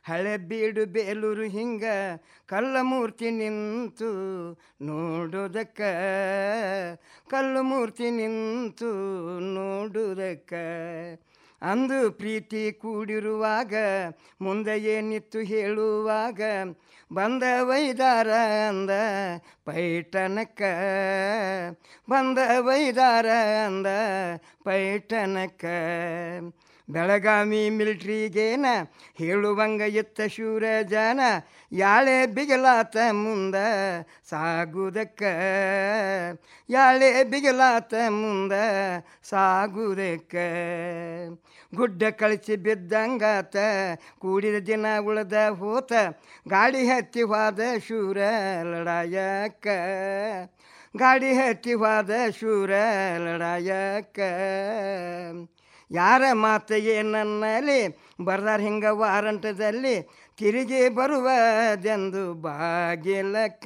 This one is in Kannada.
ಹಳೆ ಬೀಡು ಬೇಲೂರು ಹಿಂಗ ಕಲ್ಲ ಮೂರ್ತಿ ನಿಂತು ನೋಡುವುದಕ್ಕ ಕಲ್ಲು ಮೂರ್ತಿ ನಿಂತು ನೋಡುವುದಕ್ಕ ಅಂದು ಪ್ರೀತಿ ಕೂಡಿರುವಾಗ ಮುಂದೆ ಏನಿತ್ತು ಹೇಳುವಾಗ ಬಂದ ವೈದಾರ ಅಂದ ಪೈಟನಕ್ಕ ಬಂದ ವೈದಾರ ಅಂದ ಪೈಟನಕ್ಕ ಬೆಳಗಾವಿ ಮಿಲ್ಟ್ರಿಗೇನ ಹೇಳುವಂಗ ಎತ್ತ ಶೂರ ಜನ ಯಾಳೆ ಬಿಗಲಾತ ಮುಂದ ಸಾಗುದಕ್ಕ ಯಾಳೆ ಬಿಗಲಾತ ಮುಂದ ಸಾಗುದಕ್ಕ ಗುಡ್ಡ ಕಳಿಸಿ ಬಿದ್ದಂಗಾತ ಕೂಡಿದ ದಿನ ಉಳ್ದ ಹೋತ ಗಾಡಿ ಹತ್ತಿ ಹೋದ ಶೂರ ಲಡಾಯಕ್ಕ ಗಾಡಿ ಹತ್ತಿ ಹೋದ ಶೂರ ಲಡಾಯಕ್ಕ ಯಾರ ಮಾತು ಏನನ್ನಲಿ ಬರ್ದಾರ ಹಿಂಗ ವಾರಂಟದಲ್ಲಿ ತಿರುಗಿ ಬರುವದೆಂದು ಬಾಗಿಲಕ್ಕ